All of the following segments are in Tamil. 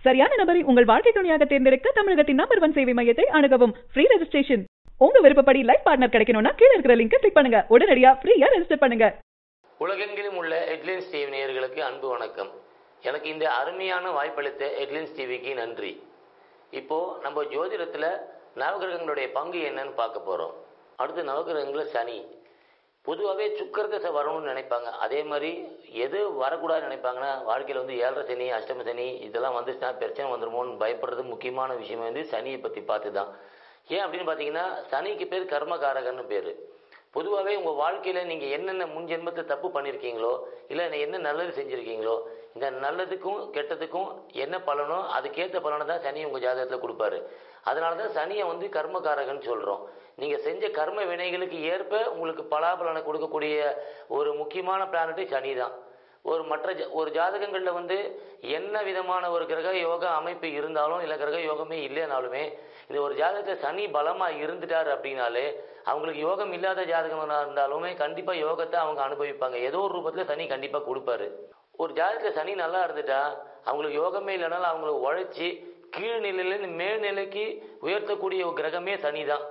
சரியான நபரை உங்கள் வாழ்க்கை துணையாக தேர்ந்தெடுக்க தமிழகத்தின் நம்பர் ஒன் சேவை மையத்தை அணுகவும் ஃப்ரீ ரெஜிஸ்ட்ரேஷன் உங்க விருப்பப்படி லைஃப் பார்ட்னர் கிடைக்கணும்னா கீழ இருக்கிற லிங்கை கிளிக் பண்ணுங்க உடனடியா ஃப்ரீயா ரெஜிஸ்டர் பண்ணுங்க உலகெங்கிலும் உள்ள ஹெட்லைன்ஸ் டிவி நேயர்களுக்கு அன்பு வணக்கம் எனக்கு இந்த அருமையான வாய்ப்பளித்த ஹெட்லைன்ஸ் டிவிக்கு நன்றி இப்போ நம்ம ஜோதிடத்துல நவகிரகங்களுடைய பங்கு என்னன்னு பார்க்க போறோம் அடுத்து நவகிரகங்கள சனி பொதுவாகவே சுக்கரதசை வரணும்னு நினைப்பாங்க அதே மாதிரி எது வரக்கூடாதுன்னு நினைப்பாங்கன்னா வாழ்க்கையில் வந்து ஏழரை சனி அஷ்டம சனி இதெல்லாம் வந்துச்சுன்னா பிரச்சனை வந்துருமோன்னு பயப்படுறது முக்கியமான விஷயம் வந்து சனியை பற்றி பார்த்து தான் ஏன் அப்படின்னு பார்த்தீங்கன்னா சனிக்கு பேர் கர்மகாரகன்னு பேர் பொதுவாகவே உங்கள் வாழ்க்கையில் நீங்கள் என்னென்ன முன் ஜென்மத்தை தப்பு பண்ணியிருக்கீங்களோ இல்லை என்ன நல்லது செஞ்சுருக்கீங்களோ இந்த நல்லதுக்கும் கெட்டதுக்கும் என்ன பலனோ அதுக்கேற்ற பலனை தான் சனி உங்கள் ஜாதகத்தில் கொடுப்பாரு அதனால தான் சனியை வந்து கர்மகாரகன்னு சொல்கிறோம் நீங்கள் செஞ்ச கர்ம வினைகளுக்கு ஏற்ப உங்களுக்கு பலாபலனை கொடுக்கக்கூடிய ஒரு முக்கியமான பிளானட்டு சனி தான் ஒரு மற்ற ஜா- ஒரு ஜாதகங்களில் வந்து என்ன விதமான ஒரு கிரக யோக அமைப்பு இருந்தாலும் இல்லை கிரக யோகமே இல்லைனாலுமே இந்த ஒரு ஜாதகத்தில் சனி பலமாக இருந்துட்டார் அப்படின்னாலே அவங்களுக்கு யோகம் இல்லாத ஜாதகமாக இருந்தாலுமே கண்டிப்பாக யோகத்தை அவங்க அனுபவிப்பாங்க ஏதோ ஒரு ரூபத்தில் சனி கண்டிப்பாக கொடுப்பாரு ஒரு ஜாதகத்தில் சனி நல்லா இருந்துட்டா அவங்களுக்கு யோகமே இல்லைனாலும் அவங்களை உழைச்சி கீழ்நிலையிலேருந்து மேல்நிலைக்கு உயர்த்தக்கூடிய ஒரு கிரகமே சனி தான்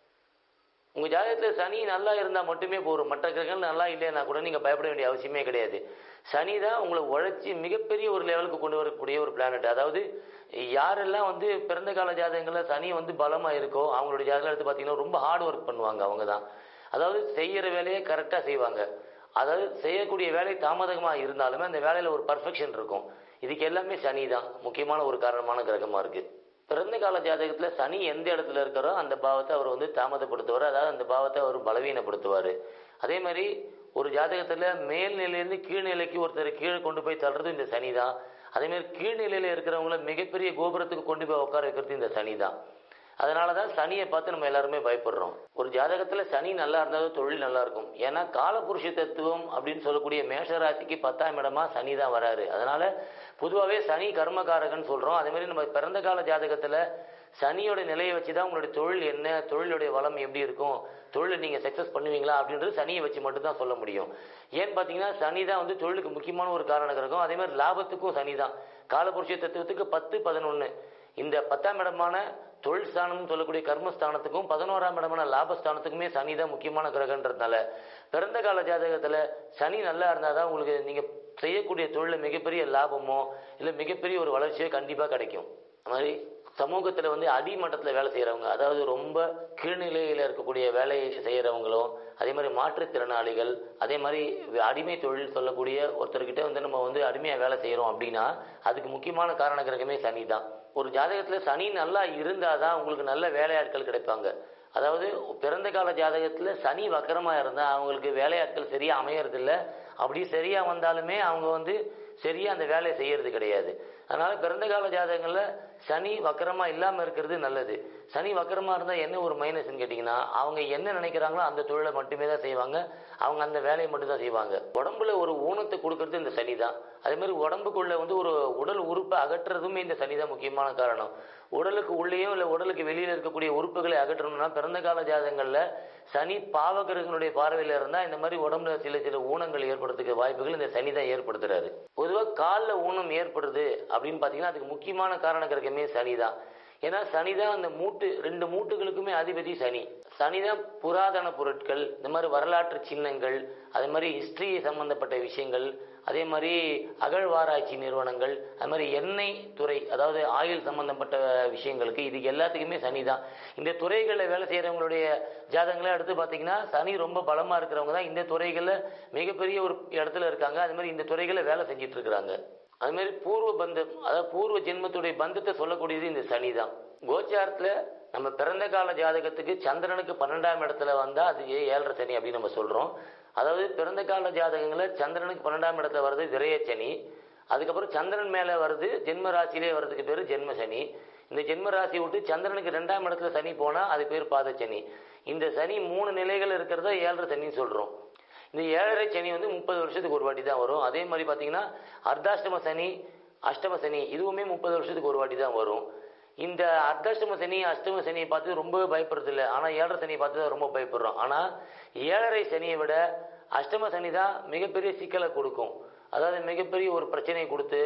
உங்க ஜாதகத்துல சனி நல்லா இருந்தா மட்டுமே போதும் மற்ற கிரகங்கள் நல்லா இல்லைன்னா கூட நீங்க பயப்பட வேண்டிய அவசியமே கிடையாது சனி தான் உங்களை உழைச்சி மிகப்பெரிய ஒரு லெவலுக்கு கொண்டு வரக்கூடிய ஒரு பிளானட் அதாவது யாரெல்லாம் வந்து பிறந்த கால ஜாதகங்கள்ல சனி வந்து பலமா இருக்கோ அவங்களுடைய ஜாதகம் எடுத்து பார்த்தீங்கன்னா ரொம்ப ஹார்ட் ஒர்க் பண்ணுவாங்க அவங்க தான் அதாவது செய்யற வேலையை கரெக்டாக செய்வாங்க அதாவது செய்யக்கூடிய வேலை தாமதமாக இருந்தாலுமே அந்த வேலையில் ஒரு பர்ஃபெக்ஷன் இருக்கும் இதுக்கு எல்லாமே சனி தான் முக்கியமான ஒரு காரணமான கிரகமாக இருக்கு பிறந்த கால ஜாதகத்தில் சனி எந்த இடத்துல இருக்கிறோ அந்த பாவத்தை அவர் வந்து தாமதப்படுத்துவார் அதாவது அந்த பாவத்தை அவர் பலவீனப்படுத்துவார் அதே மாதிரி ஒரு ஜாதகத்தில் மேல்நிலையிலேருந்து கீழ்நிலைக்கு ஒருத்தர் கீழே கொண்டு போய் தள்ளுறது இந்த சனி தான் அதே மாதிரி கீழ்நிலையில் இருக்கிறவங்கள மிகப்பெரிய கோபுரத்துக்கு கொண்டு போய் உட்கார வைக்கிறது இந்த சனி தான் அதனால தான் சனியை பார்த்து நம்ம எல்லாருமே பயப்படுறோம் ஒரு ஜாதகத்தில் சனி நல்லா இருந்தாலும் தொழில் நல்லா இருக்கும் ஏன்னா காலபுருஷ தத்துவம் அப்படின்னு சொல்லக்கூடிய மேஷ ராசிக்கு பத்தாம் இடமா சனி தான் வராரு அதனால பொதுவாகவே சனி கர்மகாரகன் சொல்கிறோம் அதே மாதிரி நம்ம பிறந்த கால ஜாதகத்தில் சனியோட நிலையை வச்சு தான் உங்களுடைய தொழில் என்ன தொழிலுடைய வளம் எப்படி இருக்கும் தொழிலை நீங்கள் சக்ஸஸ் பண்ணுவீங்களா அப்படின்றது சனியை வச்சு மட்டும்தான் சொல்ல முடியும் ஏன்னு பார்த்தீங்கன்னா சனி தான் வந்து தொழிலுக்கு முக்கியமான ஒரு காரண கிரகம் அதே மாதிரி லாபத்துக்கும் சனி தான் காலபுருஷ தத்துவத்துக்கு பத்து பதினொன்று இந்த பத்தாம் இடமான தொழில் ஸ்தானம்னு சொல்லக்கூடிய கர்மஸ்தானத்துக்கும் பதினோராம் இடமான லாபஸ்தானத்துக்குமே சனி தான் முக்கியமான கிரகன்றதுனால பிறந்த கால ஜாதகத்தில் சனி நல்லா இருந்தால் தான் உங்களுக்கு நீங்கள் செய்யக்கூடிய தொழிலில் மிகப்பெரிய லாபமோ இல்லை மிகப்பெரிய ஒரு வளர்ச்சியோ கண்டிப்பாக கிடைக்கும் அது மாதிரி சமூகத்தில் வந்து அடிமட்டத்தில் வேலை செய்கிறவங்க அதாவது ரொம்ப கீழ்நிலையில் இருக்கக்கூடிய வேலை செய்கிறவங்களும் அதே மாதிரி மாற்றுத்திறனாளிகள் அதே மாதிரி அடிமை தொழில் சொல்லக்கூடிய ஒருத்தர்கிட்ட வந்து நம்ம வந்து அடிமையாக வேலை செய்கிறோம் அப்படின்னா அதுக்கு முக்கியமான காரண கிரகமே சனி தான் ஒரு ஜாதகத்தில் சனி நல்லா இருந்தால் தான் உங்களுக்கு நல்ல வேலையாட்கள் கிடைப்பாங்க அதாவது பிறந்த கால ஜாதகத்தில் சனி வக்கரமாக இருந்தால் அவங்களுக்கு வேலையாட்கள் சரியாக அமையறதில்ல அப்படி சரியாக வந்தாலுமே அவங்க வந்து சரியாக அந்த வேலையை செய்யறது கிடையாது அதனால பிறந்த கால ஜாதகங்களில் சனி வக்கரமாக இல்லாமல் இருக்கிறது நல்லது சனி வக்கரமாக இருந்தால் என்ன ஒரு மைனஸ்ன்னு கேட்டிங்கன்னா அவங்க என்ன நினைக்கிறாங்களோ அந்த தொழிலை மட்டுமே தான் செய்வாங்க அவங்க அந்த வேலையை மட்டும் தான் செய்வாங்க உடம்புல ஒரு ஊனத்தை கொடுக்கறது இந்த சனி தான் அதே மாதிரி உடம்புக்குள்ள வந்து ஒரு உடல் உறுப்பை அகற்றுறதுமே இந்த சனி தான் முக்கியமான காரணம் உடலுக்கு உள்ளேயும் இல்லை உடலுக்கு வெளியில் இருக்கக்கூடிய உறுப்புகளை அகற்றணும்னா பிறந்த கால ஜாதகங்களில் சனி பாவகிரகனுடைய பார்வையில் இருந்தால் இந்த மாதிரி உடம்புல சில சில ஊனங்கள் ஏற்படுறதுக்கு வாய்ப்புகள் இந்த சனி தான் ஏற்படுத்துறாரு பொதுவாக காலில் ஊனம் ஏற்படுது அப்படின்னு பார்த்தீங்கன்னா அதுக்கு முக்கியமான காரண கிரகமே சனி தான் ஏன்னா சனி தான் அந்த மூட்டு ரெண்டு மூட்டுகளுக்குமே அதிபதி சனி சனி தான் புராதன பொருட்கள் இந்த மாதிரி வரலாற்று சின்னங்கள் அதே மாதிரி ஹிஸ்டரி சம்பந்தப்பட்ட விஷயங்கள் அதே மாதிரி அகழ்வாராய்ச்சி நிறுவனங்கள் அது மாதிரி எண்ணெய் துறை அதாவது ஆயில் சம்பந்தப்பட்ட விஷயங்களுக்கு இது எல்லாத்துக்குமே சனி தான் இந்த துறைகளில் வேலை செய்கிறவங்களுடைய ஜாதகங்களை எடுத்து பார்த்தீங்கன்னா சனி ரொம்ப பலமாக இருக்கிறவங்க தான் இந்த துறைகளில் மிகப்பெரிய ஒரு இடத்துல இருக்காங்க அது மாதிரி இந்த துறைகளில் வேலை செஞ்சுட்டு இருக்கிறாங்க அது மாதிரி பூர்வ பந்தம் அதாவது பூர்வ ஜென்மத்துடைய பந்தத்தை சொல்லக்கூடியது இந்த சனி தான் கோச்சாரத்தில் நம்ம பிறந்த கால ஜாதகத்துக்கு சந்திரனுக்கு பன்னெண்டாம் இடத்துல வந்தால் அது ஏ- ஏழரை சனி அப்படின்னு நம்ம சொல்கிறோம் அதாவது பிறந்த கால ஜாதகங்களில் சந்திரனுக்கு பன்னெண்டாம் இடத்துல வருது விரய சனி அதுக்கப்புறம் சந்திரன் மேலே வருது ஜென்ம ராசியிலே வர்றதுக்கு பேர் ஜென்ம சனி இந்த ஜென்ம ராசி விட்டு சந்திரனுக்கு ரெண்டாம் இடத்துல சனி போனால் அது பேர் பாத சனி இந்த சனி மூணு நிலைகள் இருக்கிறத ஏழரை சனின்னு சொல்கிறோம் இந்த ஏழரை சனி வந்து முப்பது வருஷத்துக்கு ஒரு வாட்டி தான் வரும் அதே மாதிரி பார்த்தீங்கன்னா அர்த்தாஷ்டம சனி அஷ்டம சனி இதுவுமே முப்பது வருஷத்துக்கு ஒரு வாட்டி தான் வரும் இந்த அர்த்தாஷ்டம சனி அஷ்டம சனியை பார்த்து ரொம்ப பயப்படுறது இல்லை ஆனால் ஏழரை சனியை பார்த்து தான் ரொம்ப பயப்படுறோம் ஆனால் ஏழரை சனியை விட அஷ்டம சனி தான் மிகப்பெரிய சிக்கலை கொடுக்கும் அதாவது மிகப்பெரிய ஒரு பிரச்சனையை கொடுத்து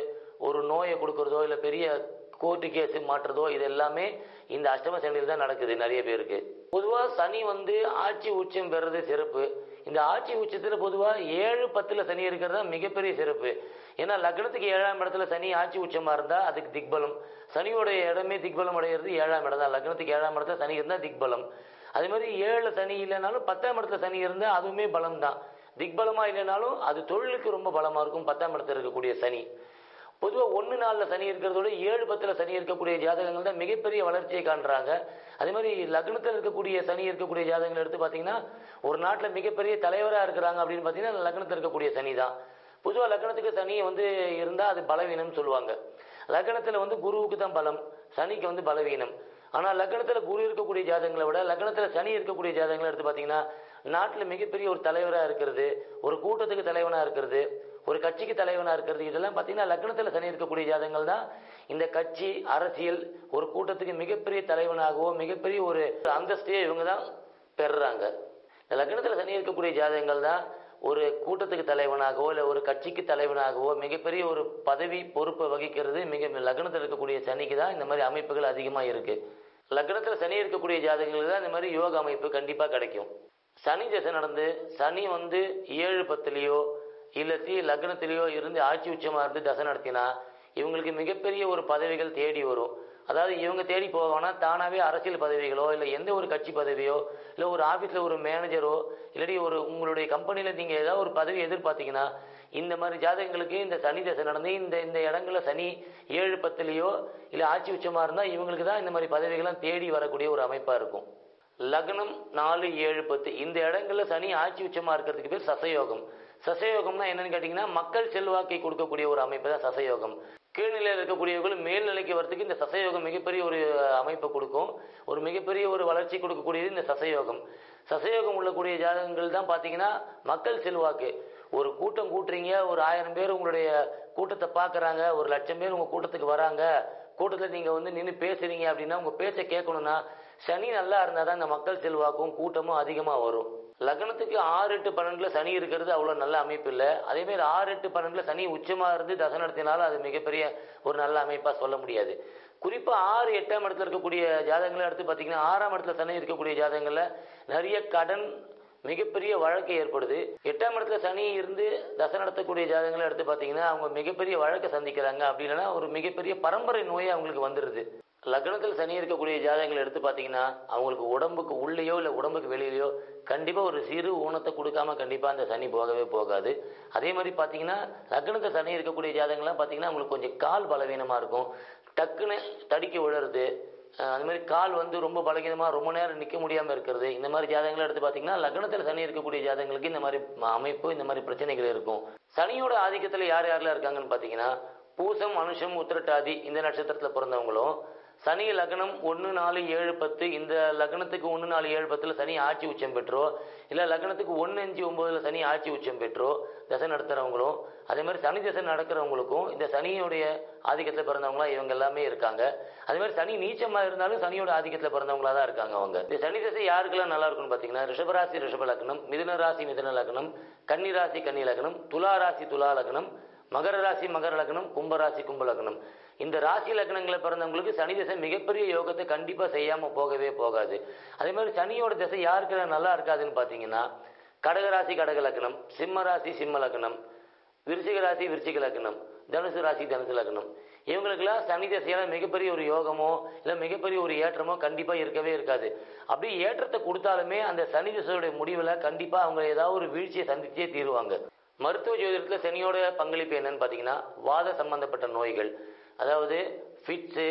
ஒரு நோயை கொடுக்கறதோ இல்லை பெரிய கோர்ட்டு கேஸ் மாற்றுறதோ இது எல்லாமே இந்த அஷ்டம சனியில் தான் நடக்குது நிறைய பேருக்கு பொதுவாக சனி வந்து ஆட்சி உச்சம் பெறது சிறப்பு இந்த ஆட்சி உச்சத்தில் பொதுவாக ஏழு பத்தில் சனி இருக்கிறது தான் மிகப்பெரிய சிறப்பு ஏன்னா லக்னத்துக்கு ஏழாம் இடத்துல சனி ஆட்சி உச்சமாக இருந்தால் அதுக்கு திக்பலம் சனியோடைய இடமே திக்பலம் அடைகிறது ஏழாம் இடம் தான் லக்னத்துக்கு ஏழாம் இடத்துல சனி இருந்தால் திக்பலம் அதே மாதிரி ஏழு சனி இல்லைனாலும் பத்தாம் இடத்துல சனி இருந்தால் அதுவுமே பலம் தான் திக்பலமாக இல்லைனாலும் அது தொழிலுக்கு ரொம்ப பலமாக இருக்கும் பத்தாம் இடத்துல இருக்கக்கூடிய சனி பொதுவாக ஒன்று நாளில் சனி இருக்கிறதோட ஏழு பத்தில் சனி இருக்கக்கூடிய ஜாதகங்கள் தான் மிகப்பெரிய வளர்ச்சியை காண்றாங்க அதே மாதிரி லக்னத்தில் இருக்கக்கூடிய சனி இருக்கக்கூடிய ஜாதகங்கள் எடுத்து பார்த்தீங்கன்னா ஒரு நாட்டில் மிகப்பெரிய தலைவராக இருக்கிறாங்க அப்படின்னு பார்த்தீங்கன்னா லக்னத்தில் இருக்கக்கூடிய சனி தான் பொதுவாக லக்னத்துக்கு சனி வந்து இருந்தால் அது பலவீனம்னு சொல்லுவாங்க லக்னத்தில் வந்து குருவுக்கு தான் பலம் சனிக்கு வந்து பலவீனம் ஆனால் லக்னத்தில் குரு இருக்கக்கூடிய ஜாதகங்களை விட லக்னத்தில் சனி இருக்கக்கூடிய ஜாதகங்களை எடுத்து பார்த்தீங்கன்னா நாட்டில் மிகப்பெரிய ஒரு தலைவராக இருக்கிறது ஒரு கூட்டத்துக்கு தலைவனாக இருக்கிறது ஒரு கட்சிக்கு தலைவனாக இருக்கிறது இதெல்லாம் பார்த்தீங்கன்னா லக்னத்தில் சனி இருக்கக்கூடிய ஜாதகங்கள் தான் இந்த கட்சி அரசியல் ஒரு கூட்டத்துக்கு மிகப்பெரிய தலைவனாகவோ மிகப்பெரிய ஒரு அந்தஸ்தையோ இவங்க தான் பெறுறாங்க இந்த லக்னத்தில் சனி இருக்கக்கூடிய ஜாதகங்கள் தான் ஒரு கூட்டத்துக்கு தலைவனாகவோ இல்லை ஒரு கட்சிக்கு தலைவனாகவோ மிகப்பெரிய ஒரு பதவி பொறுப்பை வகிக்கிறது மிக லக்னத்தில் இருக்கக்கூடிய சனிக்கு தான் இந்த மாதிரி அமைப்புகள் அதிகமாக இருக்கு லக்னத்தில் சனி இருக்கக்கூடிய ஜாதகங்களுக்கு தான் இந்த மாதிரி யோக அமைப்பு கண்டிப்பாக கிடைக்கும் சனி திசை நடந்து சனி வந்து ஏழு பத்துலேயோ இல்லத்தி லக்னத்திலேயோ இருந்து ஆட்சி உச்சமாக இருந்து தசை நடத்தினா இவங்களுக்கு மிகப்பெரிய ஒரு பதவிகள் தேடி வரும் அதாவது இவங்க தேடி போவாங்கன்னா தானாகவே அரசியல் பதவிகளோ இல்லை எந்த ஒரு கட்சி பதவியோ இல்லை ஒரு ஆஃபீஸில் ஒரு மேனேஜரோ இல்லாட்டி ஒரு உங்களுடைய கம்பெனியில் நீங்கள் ஏதாவது ஒரு பதவி எதிர்பார்த்தீங்கன்னா இந்த மாதிரி ஜாதகங்களுக்கு இந்த சனி தசை நடந்து இந்த இந்த இடங்கள்ல சனி ஏழு பத்துலேயோ இல்லை ஆட்சி உச்சமாக இருந்தால் இவங்களுக்கு தான் இந்த மாதிரி பதவிகள்லாம் தேடி வரக்கூடிய ஒரு அமைப்பாக இருக்கும் லக்னம் நாலு ஏழு பத்து இந்த இடங்கள்ல சனி ஆட்சி உச்சமாக இருக்கிறதுக்கு பேர் சசயோகம் சசயோகம்னா என்னன்னு கேட்டிங்கன்னா மக்கள் செல்வாக்கை கொடுக்கக்கூடிய ஒரு அமைப்பு தான் சசயோகம் கீழ்நிலையில் இருக்கக்கூடியவர்கள் மேல்நிலைக்கு வரதுக்கு இந்த சசயோகம் மிகப்பெரிய ஒரு அமைப்பை கொடுக்கும் ஒரு மிகப்பெரிய ஒரு வளர்ச்சி கொடுக்கக்கூடியது இந்த சசயோகம் சசயோகம் உள்ளக்கூடிய ஜாதகங்கள் தான் பார்த்தீங்கன்னா மக்கள் செல்வாக்கு ஒரு கூட்டம் கூட்டுறீங்க ஒரு ஆயிரம் பேர் உங்களுடைய கூட்டத்தை பார்க்குறாங்க ஒரு லட்சம் பேர் உங்கள் கூட்டத்துக்கு வராங்க கூட்டத்தில் நீங்கள் வந்து நின்று பேசுறீங்க அப்படின்னா உங்கள் பேச்சை கேட்கணும்னா சனி நல்லா இருந்தால் தான் இந்த மக்கள் செல்வாக்கும் கூட்டமும் அதிகமாக வரும் லக்னத்துக்கு ஆறு எட்டு பன்னெண்டுல சனி இருக்கிறது அவ்வளோ நல்ல அமைப்பு இல்லை அதேமாரி ஆறு எட்டு பன்னெண்டுல சனி உச்சமாக இருந்து தசை நடத்தினாலும் அது மிகப்பெரிய ஒரு நல்ல அமைப்பாக சொல்ல முடியாது குறிப்பாக ஆறு எட்டாம் இடத்துல இருக்கக்கூடிய ஜாதகங்களை எடுத்து பார்த்தீங்கன்னா ஆறாம் இடத்துல சனி இருக்கக்கூடிய ஜாதகங்களில் நிறைய கடன் மிகப்பெரிய வழக்கு ஏற்படுது எட்டாம் இடத்துல சனி இருந்து தசை நடத்தக்கூடிய ஜாதகங்களை எடுத்து பார்த்தீங்கன்னா அவங்க மிகப்பெரிய வழக்கை சந்திக்கிறாங்க அப்படி இல்லைன்னா ஒரு மிகப்பெரிய பரம்பரை நோய் அவங்களுக்கு வந்துடுது லக்னத்தில் சனி இருக்கக்கூடிய ஜாதகங்களை எடுத்து பார்த்தீங்கன்னா அவங்களுக்கு உடம்புக்கு உள்ளேயோ இல்லை உடம்புக்கு வெளியிலையோ கண்டிப்பாக ஒரு சிறு ஊனத்தை கொடுக்காம கண்டிப்பாக அந்த சனி போகவே போகாது அதே மாதிரி பார்த்தீங்கன்னா லக்னத்தில் சனி இருக்கக்கூடிய ஜாதகங்கள்லாம் பார்த்தீங்கன்னா அவங்களுக்கு கொஞ்சம் கால் பலவீனமாக இருக்கும் டக்குன்னு தடிக்க விழுறது அது மாதிரி கால் வந்து ரொம்ப பலகீனமாக ரொம்ப நேரம் நிற்க முடியாமல் இருக்கிறது இந்த மாதிரி ஜாதகங்களை எடுத்து பார்த்தீங்கன்னா லக்னத்தில் சனி இருக்கக்கூடிய ஜாதகங்களுக்கு இந்த மாதிரி அமைப்பு இந்த மாதிரி பிரச்சனைகள் இருக்கும் சனியோட ஆதிக்கத்தில் யார் யாரெல்லாம் இருக்காங்கன்னு பார்த்தீங்கன்னா பூசம் அனுஷம் உத்திரட்டாதி இந்த நட்சத்திரத்தில் பிறந்தவங்களும் சனி லக்னம் ஒன்று நாலு ஏழு பத்து இந்த லக்னத்துக்கு ஒன்று நாலு ஏழு பத்தில் சனி ஆட்சி உச்சம் பெற்றோ இல்லை லக்னத்துக்கு ஒன்று அஞ்சு ஒம்போதில் சனி ஆட்சி உச்சம் பெற்றோ தசை நடத்துகிறவங்களும் அதே மாதிரி சனி தசை நடக்கிறவங்களுக்கும் இந்த சனியோடைய ஆதிக்கத்தில் பிறந்தவங்களா இவங்க எல்லாமே இருக்காங்க அதே மாதிரி சனி நீச்சமாக இருந்தாலும் சனியோட ஆதிக்கத்தில் பிறந்தவங்களா தான் இருக்காங்க அவங்க இந்த சனி தசை யாருக்கெல்லாம் நல்லா இருக்கும்னு பார்த்தீங்கன்னா ரிஷபராசி ரிஷப லக்னம் மிதுன ராசி மிதுன லக்னம் கன்னி ராசி கன்னி லக்னம் துலா ராசி துலா லக்னம் மகர ராசி மகர லக்னம் கும்பராசி கும்ப லக்னம் இந்த ராசி லக்னங்களை பிறந்தவங்களுக்கு சனி திசை மிகப்பெரிய யோகத்தை கண்டிப்பாக செய்யாமல் போகவே போகாது அதே மாதிரி சனியோட திசை யாருக்கு நல்லா இருக்காதுன்னு பார்த்தீங்கன்னா கடகராசி கடக லக்னம் சிம்ம ராசி சிம்ம லக்னம் விருச்சிக ராசி விருச்சிக லக்னம் தனுசு ராசி தனுசு லக்னம் இவங்களுக்கெல்லாம் சனி திசையால மிகப்பெரிய ஒரு யோகமோ இல்லை மிகப்பெரிய ஒரு ஏற்றமோ கண்டிப்பாக இருக்கவே இருக்காது அப்படி ஏற்றத்தை கொடுத்தாலுமே அந்த சனி திசையோட முடிவில் கண்டிப்பாக அவங்க ஏதாவது ஒரு வீழ்ச்சியை சந்திச்சே தீருவாங்க மருத்துவ ஜோதிடத்தில் சனியோட பங்களிப்பு என்னன்னு பார்த்தீங்கன்னா வாத சம்பந்தப்பட்ட நோய்கள் அதாவது ஃபிட்ஸு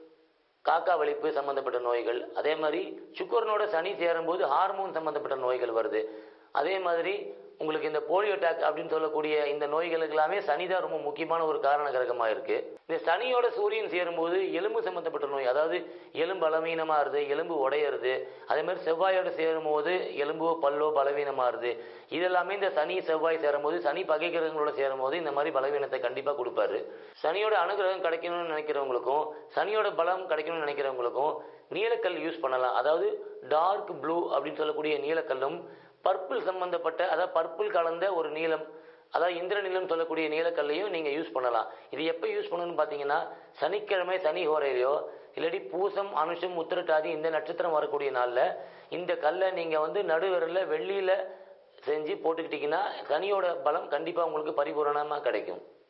காக்கா வலிப்பு சம்பந்தப்பட்ட நோய்கள் அதே மாதிரி சுக்கரனோட சனி சேரும்போது ஹார்மோன் சம்பந்தப்பட்ட நோய்கள் வருது அதே மாதிரி உங்களுக்கு இந்த போலியோ அட்டாக் அப்படின்னு சொல்லக்கூடிய இந்த நோய்களுக்கு எல்லாமே சனி தான் ரொம்ப முக்கியமான ஒரு காரண கிரகமாக இருக்கு இந்த சனியோட சூரியன் சேரும்போது எலும்பு சம்பந்தப்பட்ட நோய் அதாவது எலும்பு பலவீனமாக இருது எலும்பு உடையிறது அதே மாதிரி செவ்வாயோட சேரும்போது எலும்போ பல்லோ பலவீனமாக இருது இதெல்லாமே இந்த சனி செவ்வாய் சேரும்போது சனி பகை கிரகங்களோட சேரும்போது இந்த மாதிரி பலவீனத்தை கண்டிப்பாக கொடுப்பாரு சனியோட அனுகிரகம் கிடைக்கணும்னு நினைக்கிறவங்களுக்கும் சனியோட பலம் கிடைக்கணும்னு நினைக்கிறவங்களுக்கும் நீலக்கல் யூஸ் பண்ணலாம் அதாவது டார்க் ப்ளூ அப்படின்னு சொல்லக்கூடிய நீலக்கல்லும் பர்பிள் சம்பந்தப்பட்ட அதாவது பர்பிள் கலந்த ஒரு நீலம் அதாவது இந்திரநிலம் சொல்லக்கூடிய நீலக்கல்லையும் நீங்க யூஸ் பண்ணலாம் இது எப்போ யூஸ் பண்ணணும்னு பார்த்தீங்கன்னா சனிக்கிழமை சனி ஹோரையிலையோ இல்லாட்டி பூசம் அனுஷம் உத்திரட்டாதி இந்த நட்சத்திரம் வரக்கூடிய நாளில் இந்த கல்லை நீங்க வந்து நடுவிரல்ல வெள்ளியில செஞ்சு போட்டுக்கிட்டீங்கன்னா சனியோட பலம் கண்டிப்பா உங்களுக்கு பரிபூரணமா கிடைக்கும்